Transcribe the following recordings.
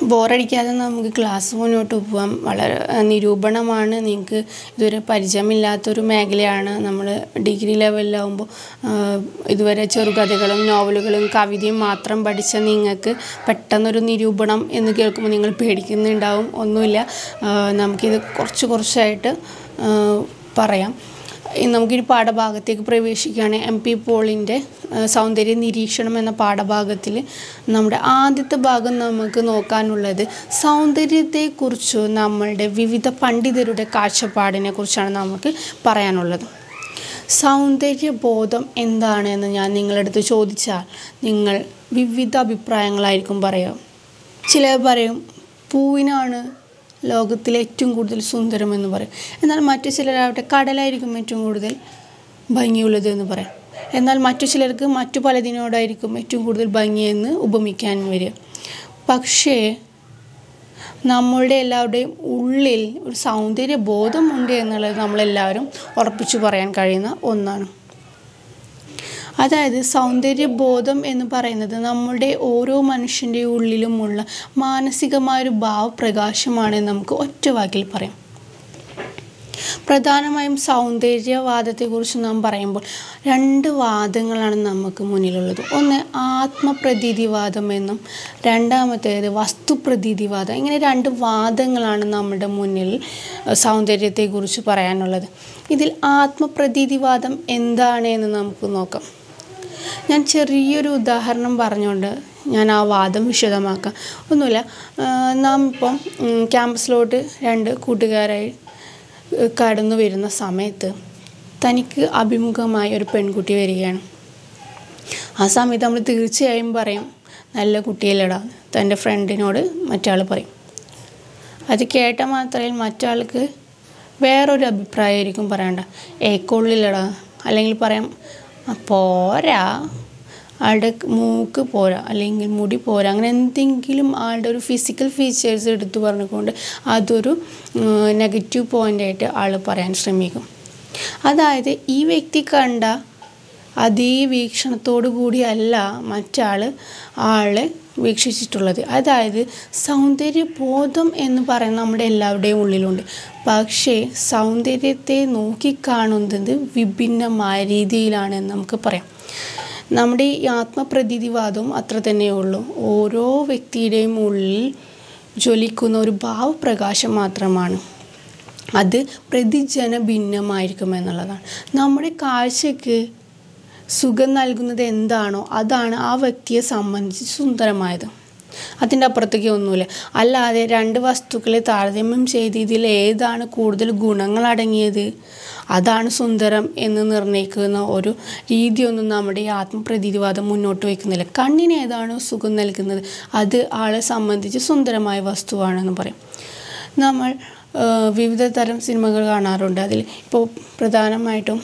ബോറടിക്കാതെ നമുക്ക് ക്ലാസ് മുന്നോട്ട് പോകാം വളരെ നിരൂപണമാണ് നിങ്ങൾക്ക് ഇതുവരെ പരിചയമില്ലാത്തൊരു മേഖലയാണ് നമ്മൾ ഡിഗ്രി ലെവലിലാവുമ്പോൾ ഇതുവരെ ചെറുകഥകളും നോവലുകളും കവിതയും മാത്രം പഠിച്ച നിങ്ങൾക്ക് പെട്ടെന്നൊരു നിരൂപണം എന്ന് കേൾക്കുമ്പോൾ നിങ്ങൾ പേടിക്കുന്നുണ്ടാവും ഒന്നുമില്ല ആ, നമുക്കിത് കുറച്ച് കുറച്ചായിട്ട് ആ, പറയാം ഇനി നമുക്കിനി പാഠഭാഗത്തേക്ക് പ്രവേശിക്കുകയാണ് എം പി പോളിൻ്റെ സൗന്ദര്യ നിരീക്ഷണം എന്ന പാഠഭാഗത്തിൽ നമ്മുടെ ആദ്യത്തെ ഭാഗം നമുക്ക് നോക്കാനുള്ളത് സൗന്ദര്യത്തെക്കുറിച്ച് നമ്മളുടെ വിവിധ പണ്ഡിതരുടെ കാഴ്ചപ്പാടിനെ കുറിച്ചാണ് നമുക്ക് പറയാനുള്ളത് സൗന്ദര്യബോധം എന്താണ് എന്ന് ഞാൻ നിങ്ങളടുത്ത് ചോദിച്ചാൽ നിങ്ങൾ വിവിധ അഭിപ്രായങ്ങളായിരിക്കും പറയുക ചിലർ പറയും പൂവിനാണ് ലോകത്തിലെ ഏറ്റവും കൂടുതൽ സുന്ദരമെന്ന് പറയും എന്നാൽ മറ്റു ചിലരാവട്ടെ കടലായിരിക്കും ഏറ്റവും കൂടുതൽ ഭംഗിയുള്ളത് എന്ന് പറയും എന്നാൽ മറ്റു ചിലർക്ക് മറ്റു പലതിനോടായിരിക്കും ഏറ്റവും കൂടുതൽ ഭംഗിയെന്ന് ഉപമിക്കാൻ വരിക പക്ഷേ നമ്മളുടെ എല്ലാവരുടെയും ഉള്ളിൽ ഒരു സൗന്ദര്യ ബോധമുണ്ട് എന്നുള്ളത് നമ്മളെല്ലാവരും ഉറപ്പിച്ചു പറയാൻ കഴിയുന്ന ഒന്നാണ് അതായത് സൗന്ദര്യബോധം എന്ന് പറയുന്നത് നമ്മുടെ ഓരോ മനുഷ്യൻ്റെ ഉള്ളിലുമുള്ള മാനസികമായൊരു ഭാവപ്രകാശമാണെന്ന് നമുക്ക് ഒറ്റ വാക്കിൽ പറയാം പ്രധാനമായും സൗന്ദര്യവാദത്തെക്കുറിച്ച് നാം പറയുമ്പോൾ രണ്ട് വാദങ്ങളാണ് നമുക്ക് മുന്നിലുള്ളത് ഒന്ന് ആത്മപ്രതീതിവാദം എന്നും രണ്ടാമത്തേത് വസ്തുപ്രതീതിവാദം ഇങ്ങനെ രണ്ട് വാദങ്ങളാണ് നമ്മുടെ മുന്നിൽ അഹ് സൗന്ദര്യത്തെക്കുറിച്ച് പറയാനുള്ളത് ഇതിൽ ആത്മപ്രതീതിവാദം എന്താണ് എന്ന് നമുക്ക് നോക്കാം ഞാൻ ചെറിയൊരു ഉദാഹരണം പറഞ്ഞുകൊണ്ട് ഞാൻ ആ വാദം വിശദമാക്കാം ഒന്നുമില്ല ആഹ് നാം ഇപ്പം ഉം, ക്യാമ്പസിലോട്ട് രണ്ട് കൂട്ടുകാരായി ഏഹ് കടന്നു വരുന്ന സമയത്ത് തനിക്ക് അഭിമുഖമായ ഒരു പെൺകുട്ടി വരികയാണ് ആ സമയത്ത് നമ്മൾ തീർച്ചയായും പറയും നല്ല കുട്ടിയല്ലടാ തൻ്റെ ഫ്രണ്ടിനോട് മറ്റാൾ പറയും അത് കേട്ട മാത്രമേ മറ്റാൾക്ക് വേറൊരു അഭിപ്രായമായിരിക്കും പറയണ്ട ഏക്കൊള്ളില്ലടാ അല്ലെങ്കിൽ പറയാം "ആ, പോരാ ആളുടെ മൂക്ക് പോരാ അല്ലെങ്കിൽ മുടി പോരാ അങ്ങനെ എന്തെങ്കിലും ആളുടെ ഒരു ഫിസിക്കൽ ഫീച്ചേഴ്സ് എടുത്തു പറഞ്ഞുകൊണ്ട് അതൊരു നെഗറ്റീവ് പോയിൻ്റായിട്ട് ആൾ പറയാൻ ശ്രമിക്കും അതായത് ഈ വ്യക്തി കണ്ട അതേ വീക്ഷണത്തോടു കൂടിയല്ല മറ്റാൾ ആളെ വീക്ഷിച്ചിട്ടുള്ളത് അതായത് സൗന്ദര്യബോധം എന്ന് പറയുന്ന നമ്മുടെ എല്ലാവരുടെയും ഉള്ളിലുണ്ട് പക്ഷേ സൗന്ദര്യത്തെ നോക്കിക്കാണുന്നത് വിഭിന്നമായ രീതിയിലാണെന്ന് നമുക്ക് പറയാം നമ്മുടെ ഈ ആത്മപ്രതീതിവാദവും അത്ര തന്നെയേ ഉള്ളൂ ഓരോ വ്യക്തിയുടെയും ഉള്ളിൽ ജ്വലിക്കുന്ന ഒരു ഭാവപ്രകാശം മാത്രമാണ് അത് പ്രതിജന ഭിന്നമായിരിക്കും എന്നുള്ളതാണ് നമ്മുടെ കാഴ്ചയ്ക്ക് സുഖം നൽകുന്നത് എന്താണോ അതാണ് ആ വ്യക്തിയെ സംബന്ധിച്ച് സുന്ദരമായത് അതിൻ്റെ അപ്പുറത്തേക്ക് ഒന്നുമില്ല അല്ലാതെ രണ്ട് വസ്തുക്കളെ താരതമ്യം ചെയ്ത് ഇതിൽ ഏതാണ് കൂടുതൽ ഗുണങ്ങൾ അടങ്ങിയത് അതാണ് സുന്ദരം എന്ന് നിർണ്ണയിക്കുന്ന ഒരു രീതിയൊന്നും നമ്മുടെ ഈ ആത്മപ്രതീതിവാദം മുന്നോട്ട് വയ്ക്കുന്നില്ല കണ്ണിന് ഏതാണോ സുഖം നൽകുന്നത് അത് ആളെ സംബന്ധിച്ച് സുന്ദരമായ വസ്തുവാണെന്ന് പറയും നമ്മൾ ആ, വിവിധ തരം സിനിമകൾ കാണാറുണ്ട് അതിൽ ഇപ്പോൾ പ്രധാനമായിട്ടും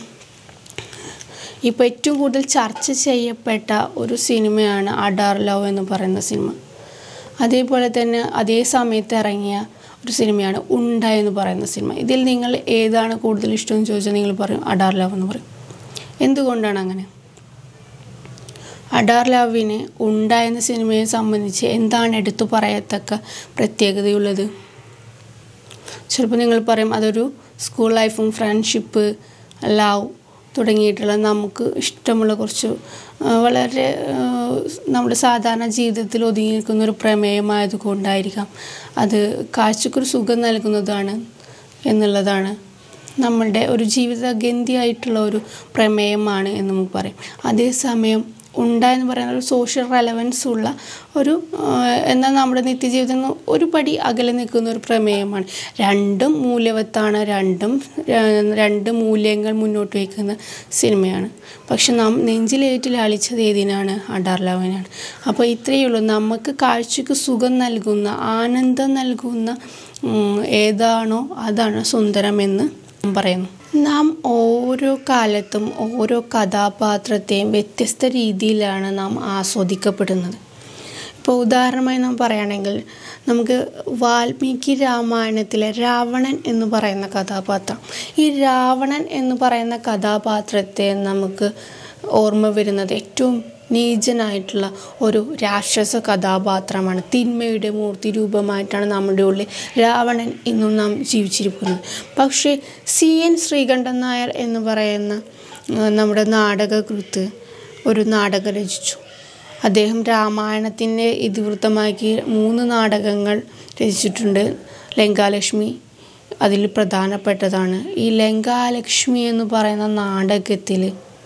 ഇപ്പോൾ ഏറ്റവും കൂടുതൽ ചർച്ച ചെയ്യപ്പെട്ട ഒരു സിനിമയാണ് അഡാർ ലവ് എന്ന് പറയുന്ന സിനിമ അതേപോലെ തന്നെ അതേ സമയത്ത് ഇറങ്ങിയ ഒരു സിനിമയാണ് ഉണ്ട എന്ന് പറയുന്ന സിനിമ ഇതിൽ നിങ്ങൾ ഏതാണ് കൂടുതൽ ഇഷ്ടമെന്ന് ചോദിച്ചാൽ നിങ്ങൾ പറയും അഡാർ ലവ് എന്ന് പറയും എന്തുകൊണ്ടാണ് അങ്ങനെ അഡാർ ലവിന് ഉണ്ട എന്ന സിനിമയെ സംബന്ധിച്ച് എന്താണ് എടുത്തു പറയത്തക്ക പ്രത്യേകതയുള്ളത് ചിലപ്പോൾ നിങ്ങൾ പറയും അതൊരു സ്കൂൾ ലൈഫും ഫ്രണ്ട്ഷിപ്പ് ലവ് തുടങ്ങിയിട്ടുള്ള നമുക്ക് ഇഷ്ടമുള്ള കുറച്ച് ആ, വളരെ ആ, നമ്മുടെ സാധാരണ ജീവിതത്തിൽ ഒതുങ്ങി നിൽക്കുന്ന ഒരു പ്രമേയമായത് കൊണ്ടായിരിക്കാം അത് കാഴ്ചക്കൊരു സുഖം നൽകുന്നതാണ് എന്നുള്ളതാണ് നമ്മളുടെ ഒരു ജീവിതഗന്ധിയായിട്ടുള്ള ഒരു പ്രമേയമാണ് എന്ന് നമുക്ക് പറയും അതേസമയം ഉണ്ട എന്ന് പറയുന്ന ഒരു സോഷ്യൽ റെലവൻസ് ഉള്ള ഒരു ആ, എന്നാൽ നമ്മുടെ നിത്യജീവിതത്തിൽ നിന്ന് ഒരു പടി അകലെ നിൽക്കുന്ന ഒരു പ്രമേയമാണ് രണ്ടും മൂല്യവത്താണ് രണ്ടും ആ, രണ്ട് മൂല്യങ്ങൾ മുന്നോട്ട് വയ്ക്കുന്ന സിനിമയാണ് പക്ഷെ നാം നെഞ്ചിലേറ്റ് ലാളിച്ചത് ഏതിനാണ് അഡാർ ലവനാണ് അപ്പോൾ ഇത്രയേ ഉള്ളൂ നമുക്ക് കാഴ്ചയ്ക്ക് സുഖം നൽകുന്ന ആനന്ദം നൽകുന്ന ഉം, ഏതാണോ അതാണ് സുന്ദരമെന്ന് പറയുന്നു നാം ഓരോ കാലത്തും ഓരോ കഥാപാത്രത്തെയും വ്യത്യസ്ത രീതിയിലാണ് നാം ആസ്വദിക്കപ്പെടുന്നത് ഇപ്പോൾ ഉദാഹരണമായി നാം പറയുകയാണെങ്കിൽ നമുക്ക് വാൽമീകി രാമായണത്തിലെ രാവണൻ എന്ന് പറയുന്ന കഥാപാത്രം ഈ രാവണൻ എന്ന് പറയുന്ന കഥാപാത്രത്തെ നമുക്ക് ഓർമ്മ വരുന്നത് ഏറ്റവും നീചനായിട്ടുള്ള ഒരു രാക്ഷസ കഥാപാത്രമാണ് തിന്മയുടെ മൂർത്തി രൂപമായിട്ടാണ് നമ്മുടെ ഉള്ളിൽ രാവണൻ ഇന്നും നാം ജീവിച്ചിരിക്കുന്നത് പക്ഷേ സി എൻ ശ്രീകണ്ഠൻ നായർ എന്ന് പറയുന്ന ആ, നമ്മുടെ നാടകകൃത്ത് ഒരു നാടകം രചിച്ചു അദ്ദേഹം രാമായണത്തിൻ്റെ ഇതിവൃത്തമാക്കി മൂന്ന് നാടകങ്ങൾ രചിച്ചിട്ടുണ്ട് ലങ്കാലക്ഷ്മി അതിൽ പ്രധാനപ്പെട്ടതാണ് ഈ ലങ്കാലക്ഷ്മി എന്ന് പറയുന്ന നാടകത്തിൽ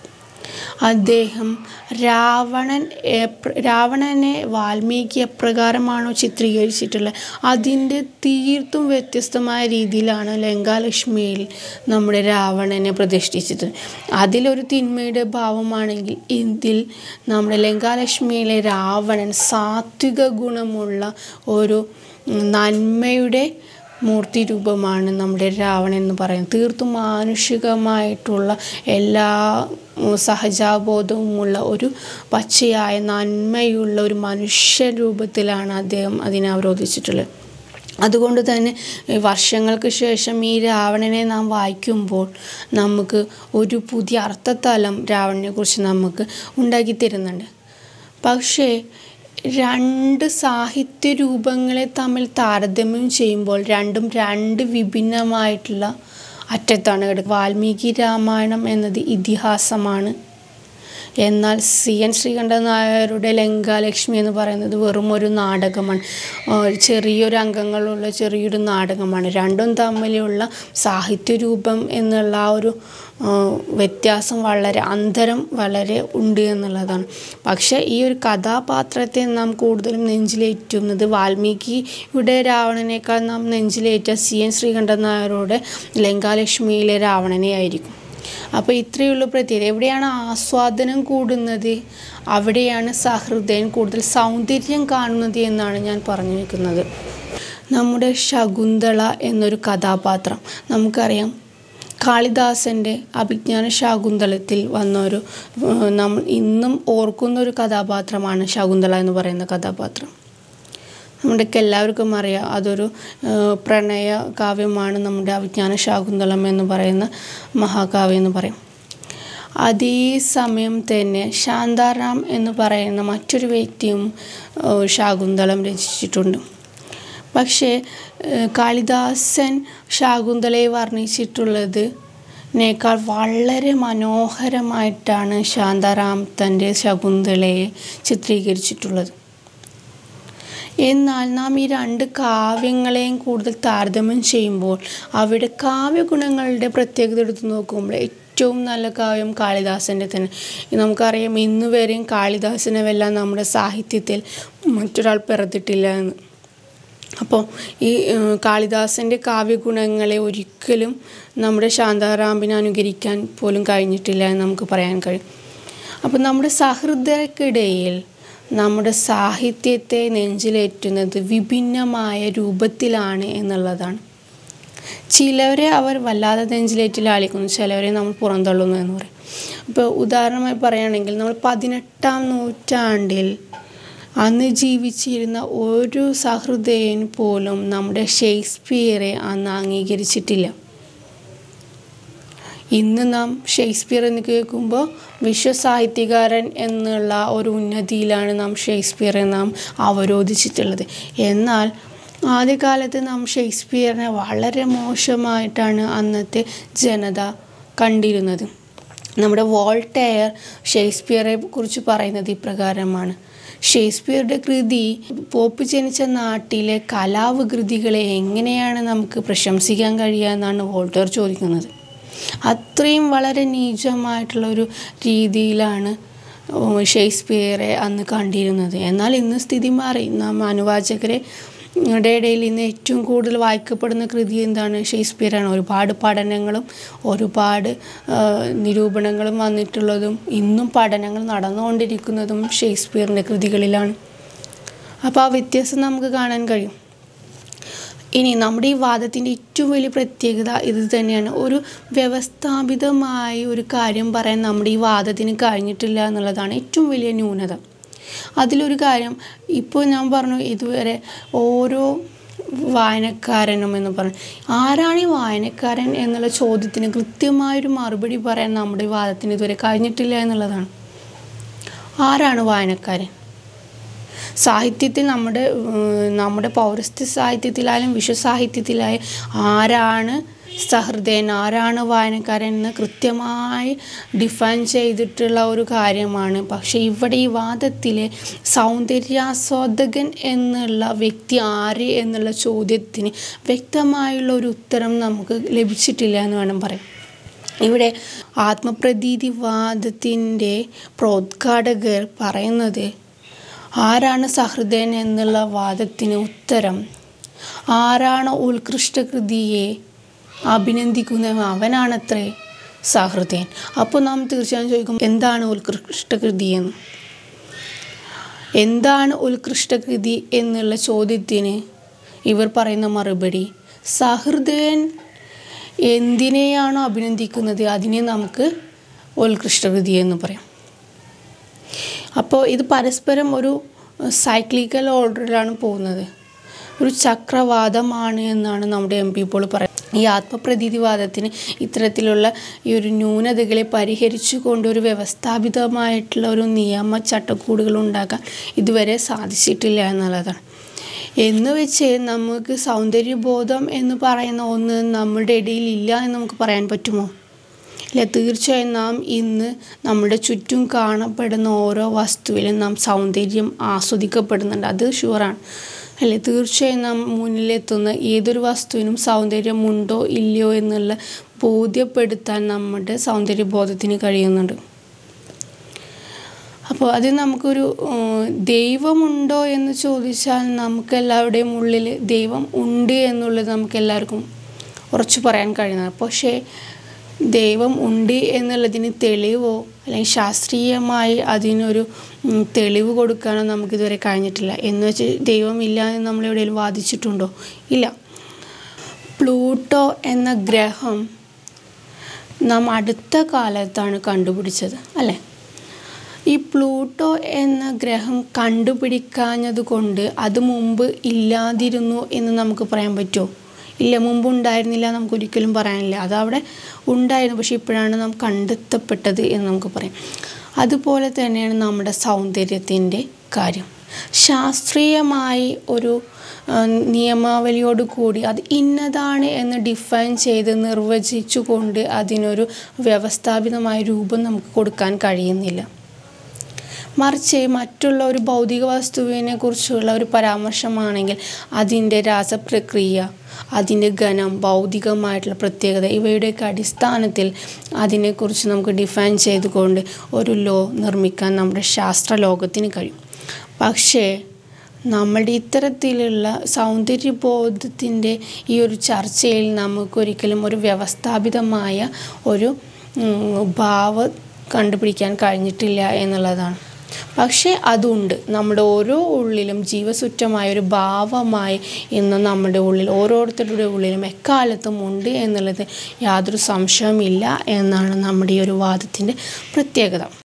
അദ്ദേഹം രാവണൻ എപ്ര- രാവണനെ വാൽമീകി എപ്രകാരമാണോ ചിത്രീകരിച്ചിട്ടുള്ളത് അതിൻ്റെ തീർത്തും വ്യത്യസ്തമായ രീതിയിലാണ് ലങ്കാലക്ഷ്മിയിൽ നമ്മുടെ രാവണനെ പ്രതിഷ്ഠിച്ചത് അതിലൊരു തിന്മയുടെ ഭാവമാണെങ്കിൽ ഇതിൽ നമ്മുടെ ലങ്കാലക്ഷ്മിയിലെ രാവണൻ സാത്വിക ഗുണമുള്ള ഒരു ഉം, നന്മയുടെ മൂർത്തി രൂപമാണ് നമ്മുടെ രാവണൻ എന്ന് പറയുന്നത് തീർത്തും മാനുഷികമായിട്ടുള്ള എല്ലാ ഉം, സഹജാബോധവുമുള്ള ഒരു പച്ചയായ നന്മയുള്ള ഒരു മനുഷ്യ രൂപത്തിലാണ് അദ്ദേഹം അതിനെ അവരോധിച്ചിട്ടുള്ളത് അതുകൊണ്ട് തന്നെ ഈ വർഷങ്ങൾക്ക് ശേഷം ഈ രാവണനെ നാം വായിക്കുമ്പോൾ നമുക്ക് ഒരു പുതിയ അർത്ഥതലം രാവണനെക്കുറിച്ച് നമുക്ക് ഉണ്ടാക്കി തരുന്നുണ്ട് പക്ഷേ രണ്ട് സാഹിത്യ രൂപങ്ങളെ തമ്മിൽ താരതമ്യം ചെയ്യുമ്പോൾ രണ്ടും രണ്ട് വിഭിന്നമായിട്ടുള്ള അറ്റത്താണ് കിടക്കുക വാൽമീകി രാമായണം എന്നത് ഇതിഹാസമാണ് എന്നാൽ സി എൻ ശ്രീകണ്ഠൻ നായരുടെ ലങ്കാലക്ഷ്മി എന്ന് പറയുന്നത് വെറും ഒരു നാടകമാണ് ആ, ചെറിയൊരു അംഗങ്ങളുള്ള ചെറിയൊരു നാടകമാണ് രണ്ടും തമ്മിലുള്ള സാഹിത്യ രൂപം എന്നുള്ള ആ ഒരു ആ, വ്യത്യാസം വളരെ അന്തരം വളരെ ഉണ്ട് എന്നുള്ളതാണ് പക്ഷേ ഈ ഒരു കഥാപാത്രത്തെ നാം കൂടുതലും നെഞ്ചിലേറ്റുന്നത് വാൽമീകിയുടെ രാവണനേക്കാൾ നാം നെഞ്ചിലേറ്റ സി എൻ ശ്രീകണ്ഠൻ നായരുടെ ലങ്കാലക്ഷ്മിയിലെ രാവണനെ ആയിരിക്കും അപ്പോൾ ഇത്രയേ ഉള്ളൂ പ്രത്യേകത എവിടെയാണ് ആസ്വാദനം കൂടുന്നത് അവിടെയാണ് സഹൃദയൻ കൂടുതൽ സൗന്ദര്യം കാണുന്നത് എന്നാണ് ഞാൻ പറഞ്ഞു വെക്കുന്നത് നമ്മുടെ ശകുന്തള എന്നൊരു കഥാപാത്രം നമുക്കറിയാം കാളിദാസൻ്റെ അഭിജ്ഞാന ശാകുന്തളത്തിൽ വന്നൊരു ഏഹ്, നമ്മൾ ഇന്നും ഓർക്കുന്ന ഒരു കഥാപാത്രമാണ് ശകുന്തള എന്ന് പറയുന്ന കഥാപാത്രം നമ്മുടെയൊക്കെ എല്ലാവർക്കും അറിയാം അതൊരു ഏഹ്, പ്രണയ കാവ്യമാണ് നമ്മുടെ അഭിജ്ഞാന ശാകുന്തളം എന്ന് പറയുന്ന മഹാകാവ്യം എന്ന് പറയും അതേ സമയം തന്നെ ശാന്താറാം എന്ന് പറയുന്ന മറ്റൊരു വ്യക്തിയും ഏഹ്, ശാകുന്തളം രചിച്ചിട്ടുണ്ട് പക്ഷേ ഏഹ്, കാളിദാസൻ ശാകുന്തളയെ വർണ്ണിച്ചിട്ടുള്ളത് നേക്കാൾ വളരെ മനോഹരമായിട്ടാണ് ശാന്താറാം തൻ്റെ ശകുന്തളയെ ചിത്രീകരിച്ചിട്ടുള്ളത് എന്നാൽ നാം ഈ രണ്ട് കാവ്യങ്ങളെയും കൂടുതൽ താരതമ്യം ചെയ്യുമ്പോൾ അവിടെ കാവ്യഗുണങ്ങളുടെ പ്രത്യേകത എടുത്ത് നോക്കുമ്പോൾ ഏറ്റവും നല്ല കാവ്യം കാളിദാസൻ്റെ തന്നെ നമുക്കറിയാം ഇന്ന് വരെയും കാളിദാസനെ വെല്ലാൻ നമ്മുടെ സാഹിത്യത്തിൽ മറ്റൊരാൾ പിറന്നിട്ടില്ല എന്ന് അപ്പോൾ ഈ ഏഹ്, കാളിദാസൻ്റെ കാവ്യഗുണങ്ങളെ ഒരിക്കലും നമ്മുടെ ശാന്താറാമിനെ അനുകരിക്കാൻ പോലും കഴിഞ്ഞിട്ടില്ല എന്ന് നമുക്ക് പറയാൻ കഴിയും അപ്പോൾ നമ്മുടെ സഹൃദയർക്കിടയിൽ നമ്മുടെ സാഹിത്യത്തെ നെഞ്ചിലേറ്റുന്നത് വിഭിന്നമായ രൂപത്തിലാണ് എന്നുള്ളതാണ് ചിലവരെ അവർ വല്ലാതെ നെഞ്ചിലേറ്റിൽ ആളിക്കുന്നു ചിലവരെ നമ്മൾ പുറന്തള്ളുന്നു എന്ന് പറയും ഇപ്പോൾ ഉദാഹരണമായി പറയുകയാണെങ്കിൽ നമ്മൾ പതിനെട്ടാം നൂറ്റാണ്ടിൽ അന്ന് ജീവിച്ചിരുന്ന ഒരു സഹൃദയൻ പോലും നമ്മുടെ ഷേക്സ്പിയറെ അന്ന് അംഗീകരിച്ചിട്ടില്ല ഇന്ന് നാം ഷേക്സ്പിയർ എന്ന് കേൾക്കുമ്പോൾ വിശ്വസാഹിത്യകാരൻ എന്നുള്ള ഒരു ഉന്നതിയിലാണ് നാം ഷേക്സ്പിയറെ നാം അവരോധിച്ചിട്ടുള്ളത് എന്നാൽ ആദ്യകാലത്ത് നാം ഷേക്സ്പിയറിനെ വളരെ മോശമായിട്ടാണ് അന്നത്തെ ജനത കണ്ടിരുന്നത് നമ്മുടെ വോൾട്ടയർ ഷേക്സ്പിയറെ കുറിച്ച് പറയുന്നത് ഇപ്രകാരമാണ് ഷേക്സ്പിയറുടെ കൃതി പോപ്പ് ജനിച്ച നാട്ടിലെ കലാവികൃതികളെ എങ്ങനെയാണ് നമുക്ക് പ്രശംസിക്കാൻ കഴിയുക എന്നാണ് വോൾട്ടയർ ചോദിക്കുന്നത് അത്രയും വളരെ നീചമായിട്ടുള്ള ഒരു രീതിയിലാണ് ഓ, ഷേക്സ്പിയറെ അന്ന് കണ്ടിരുന്നത് എന്നാൽ ഇന്ന് സ്ഥിതി മാറി നാം അനുവാചകരെ ടെ ഇടയിൽ ഇന്ന് ഏറ്റവും കൂടുതൽ വായിക്കപ്പെടുന്ന കൃതി എന്താണ് ഷേക്സ്പിയറാണ് ഒരുപാട് പഠനങ്ങളും ഒരുപാട് ആ, നിരൂപണങ്ങളും വന്നിട്ടുള്ളതും ഇന്നും പഠനങ്ങൾ നടന്നുകൊണ്ടിരിക്കുന്നതും ഷേക്സ്പിയറിൻ്റെ കൃതികളിലാണ് അപ്പോൾ ആ വ്യത്യാസം നമുക്ക് കാണാൻ കഴിയും ഇനി നമ്മുടെ ഈ വാദത്തിൻ്റെ ഏറ്റവും വലിയ പ്രത്യേകത ഇത് തന്നെയാണ് ഒരു വ്യവസ്ഥാപിതമായ ഒരു കാര്യം പറയാൻ നമ്മുടെ ഈ വാദത്തിന് കഴിഞ്ഞിട്ടില്ല എന്നുള്ളതാണ് ഏറ്റവും വലിയ ന്യൂനത അതിലൊരു കാര്യം ഇപ്പോൾ ഞാൻ പറഞ്ഞു ഇതുവരെ ഓരോ വായനക്കാരനും എന്ന് പറഞ്ഞു ആരാണ് ഈ വായനക്കാരൻ എന്നുള്ള ചോദ്യത്തിന് കൃത്യമായൊരു മറുപടി പറയാൻ നമ്മുടെ ഈ വാദത്തിന് ഇതുവരെ കഴിഞ്ഞിട്ടില്ല എന്നുള്ളതാണ് ആരാണ് വായനക്കാരൻ സാഹിത്യത്തിൽ നമ്മുടെ ഉം, നമ്മുടെ പൗരസ്ത്യ സാഹിത്യത്തിലായാലും വിശ്വസാഹിത്യത്തിലായാലും ആരാണ് സഹൃദയൻ ആരാണ് വായനക്കാരൻ എന്ന് കൃത്യമായി ഡിഫൈൻ ചെയ്തിട്ടുള്ള ഒരു കാര്യമാണ് പക്ഷേ ഇവിടെ ഈ വാദത്തിലെ സൗന്ദര്യാസ്വാദകൻ എന്നുള്ള വ്യക്തി ആര് എന്നുള്ള ചോദ്യത്തിന് വ്യക്തമായുള്ള ഒരു ഉത്തരം നമുക്ക് ലഭിച്ചിട്ടില്ല എന്ന് വേണം പറയാം ഇവിടെ ആത്മപ്രതീതിവാദത്തിൻ്റെ പ്രോദ്ഘാടകർ പറയുന്നത് ആരാണ് സഹൃദയൻ എന്നുള്ള വാദത്തിന് ഉത്തരം ആരാണ് ഉത്കൃഷ്ട കൃതിയെ അഭിനന്ദിക്കുന്നത് അവനാണത്രേ സഹൃദയൻ അപ്പോൾ നാം തീർച്ചയായും ചോദിക്കും എന്താണ് ഉത്കൃഷ്ട കൃതി എന്ന് എന്താണ് ഉത്കൃഷ്ട കൃതി എന്നുള്ള ചോദ്യത്തിന് ഇവർ പറയുന്ന മറുപടി സഹൃദയൻ എന്തിനെയാണോ അഭിനന്ദിക്കുന്നത് അതിനെ നമുക്ക് ഉത്കൃഷ്ടകൃതി എന്ന് പറയാം അപ്പോൾ ഇത് പരസ്പരം ഒരു സൈക്ലിക്കൽ ഓർഡറിലാണ് പോകുന്നത് ഒരു ചക്രവാദമാണ് എന്നാണ് നമ്മുടെ എം പി ഇപ്പോൾ പറയുന്നത് ഈ ആത്മപ്രതീതിവാദത്തിന് ഇത്തരത്തിലുള്ള ഈ ഒരു ന്യൂനതകളെ പരിഹരിച്ചുകൊണ്ട് ഒരു വ്യവസ്ഥാപിതമായിട്ടുള്ള ഒരു നിയമ ചട്ടക്കൂടുകൾ ഉണ്ടാക്കാൻ ഇതുവരെ സാധിച്ചിട്ടില്ല എന്നുള്ളതാണ് എന്ന് വെച്ച് നമുക്ക് സൗന്ദര്യബോധം എന്ന് പറയുന്ന ഒന്ന് നമ്മുടെ ഇടയിൽ ഇല്ല എന്ന് നമുക്ക് പറയാൻ പറ്റുമോ ഇല്ല തീർച്ചയായും നാം ഇന്ന് നമ്മുടെ ചുറ്റും കാണപ്പെടുന്ന ഓരോ വസ്തുവിലും നാം സൗന്ദര്യം ആസ്വദിക്കപ്പെടുന്നുണ്ട് അത് ഷുവറാണ് അല്ലേ തീർച്ചയായും നാം മുന്നിലെത്തുന്ന ഏതൊരു വസ്തുവിനും സൗന്ദര്യമുണ്ടോ ഇല്ലയോ എന്നുള്ള ബോധ്യപ്പെടുത്താൻ നമ്മുടെ സൗന്ദര്യബോധത്തിന് കഴിയുന്നുണ്ട് അപ്പോൾ അത് നമുക്കൊരു ഉം, ദൈവമുണ്ടോ എന്ന് ചോദിച്ചാൽ നമുക്കെല്ലാവരുടെയും ഉള്ളിൽ ദൈവം ഉണ്ട് എന്നുള്ളത് നമുക്കെല്ലാവർക്കും ഉറച്ചു പറയാൻ കഴിയുന്നത് പക്ഷേ ദൈവം ഉണ്ട് എന്നുള്ളതിന് തെളിവോ അല്ലെങ്കിൽ ശാസ്ത്രീയമായി അതിനൊരു ഉം, തെളിവ് കൊടുക്കാനോ നമുക്കിതുവരെ കഴിഞ്ഞിട്ടില്ല എന്ന് വെച്ച് ദൈവം ഇല്ല എന്ന് നമ്മളെവിടെയെങ്കിലും വാദിച്ചിട്ടുണ്ടോ ഇല്ല പ്ലൂട്ടോ എന്ന ഗ്രഹം നാം അടുത്ത കാലത്താണ് കണ്ടുപിടിച്ചത് അല്ലേ ഈ പ്ലൂട്ടോ എന്ന ഗ്രഹം കണ്ടുപിടിക്കാഞ്ഞത് കൊണ്ട് അത് മുമ്പ് ഇല്ലാതിരുന്നു എന്ന് നമുക്ക് പറയാൻ പറ്റുമോ ഇല്ല മുമ്പ് ഉണ്ടായിരുന്നില്ല നമുക്ക് ഒരിക്കലും പറയാനില്ല അതവിടെ ഉണ്ടായിരുന്നു പക്ഷേ ഇപ്പോഴാണ് നാം കണ്ടെത്തപ്പെട്ടത് എന്ന് നമുക്ക് പറയാം അതുപോലെ തന്നെയാണ് നമ്മുടെ സൗന്ദര്യത്തിൻ്റെ കാര്യം ശാസ്ത്രീയമായി ഒരു ആ, നിയമാവലിയോട് കൂടി അത് ഇന്നതാണ് എന്ന് ഡിഫൈൻ ചെയ്ത് നിർവചിച്ചുകൊണ്ട് അതിനൊരു വ്യവസ്ഥാപിതമായ രൂപം നമുക്ക് കൊടുക്കാൻ കഴിയുന്നില്ല മറിച്ച് മറ്റുള്ള ഒരു ഭൗതിക വസ്തുവിനെ കുറിച്ചുള്ള ഒരു പരാമർശമാണെങ്കിൽ അതിൻ്റെ രാസപ്രക്രിയ അതിൻ്റെ ഘനം ഭൗതികമായിട്ടുള്ള പ്രത്യേകത ഇവയുടെയൊക്കെ അടിസ്ഥാനത്തിൽ അതിനെക്കുറിച്ച് നമുക്ക് ഡിഫൈൻ ചെയ്തുകൊണ്ട് ഒരു ലോ നിർമ്മിക്കാൻ നമ്മുടെ ശാസ്ത്ര ലോകത്തിന് കഴിയും പക്ഷേ നമ്മളുടെ ഇത്തരത്തിലുള്ള സൗന്ദര്യബോധത്തിൻ്റെ ഈ ഒരു ചർച്ചയിൽ നമുക്കൊരിക്കലും ഒരു വ്യവസ്ഥാപിതമായ ഒരു ഉം, ഭാവം കണ്ടുപിടിക്കാൻ കഴിഞ്ഞിട്ടില്ല എന്നുള്ളതാണ് പക്ഷേ അതുണ്ട് നമ്മുടെ ഓരോ ഉള്ളിലും ജീവസുറ്റമായ ഒരു ഭാവമായി ഇന്ന് നമ്മുടെ ഉള്ളിൽ ഓരോരുത്തരുടെ ഉള്ളിലും എക്കാലത്തും ഉണ്ട് എന്നുള്ളത് യാതൊരു സംശയവുമില്ല എന്നാണ് നമ്മുടെ ഈ ഒരു വാദത്തിൻ്റെ പ്രത്യേകത